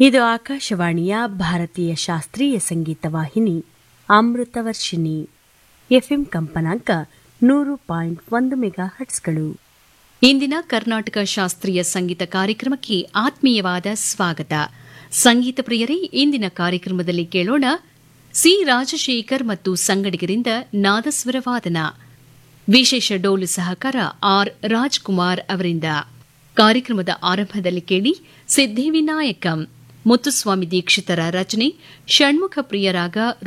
ಇದು ಆಕಾಶವಾಣಿಯ ಭಾರತೀಯ ಶಾಸ್ತ್ರೀಯ ಸಂಗೀತ ವಾಹಿನಿ ಅಮೃತವರ್ಷಿಣಿ ಎಫ್ಎಂ ಕಂಪನಾಂಕ ನೂರು ಪಾಯಿಂಟ್ ಒಂದು ಮೆಗಾ ಹಟ್ಸ್ಗಳು ಇಂದಿನ ಕರ್ನಾಟಕ ಶಾಸ್ತ್ರೀಯ ಸಂಗೀತ ಕಾರ್ಯಕ್ರಮಕ್ಕೆ ಆತ್ಮೀಯವಾದ ಸ್ವಾಗತ ಸಂಗೀತ ಪ್ರಿಯರೇ ಇಂದಿನ ಕಾರ್ಯಕ್ರಮದಲ್ಲಿ ಕೇಳೋಣ ಸಿ ರಾಜಶೇಖರ್ ಮತ್ತು ಸಂಗಡಿಗರಿಂದ ನಾದಸ್ವರ ವಾದನ ವಿಶೇಷ ಡೋಲು ಸಹಕಾರ ಆರ್ ರಾಜ್ಕುಮಾರ್ ಅವರಿಂದ ಕಾರ್ಯಕ್ರಮದ ಆರಂಭದಲ್ಲಿ ಕೇಳಿ ಸಿದ್ಧಿವಿನಾಯಕಂ ಮುತ್ತುಸ್ವಾಮಿ ದೀಕ್ಷಿತರ ರಚನೆ ಷಣ್ಮುಖ ಪ್ರಿಯರಾಗ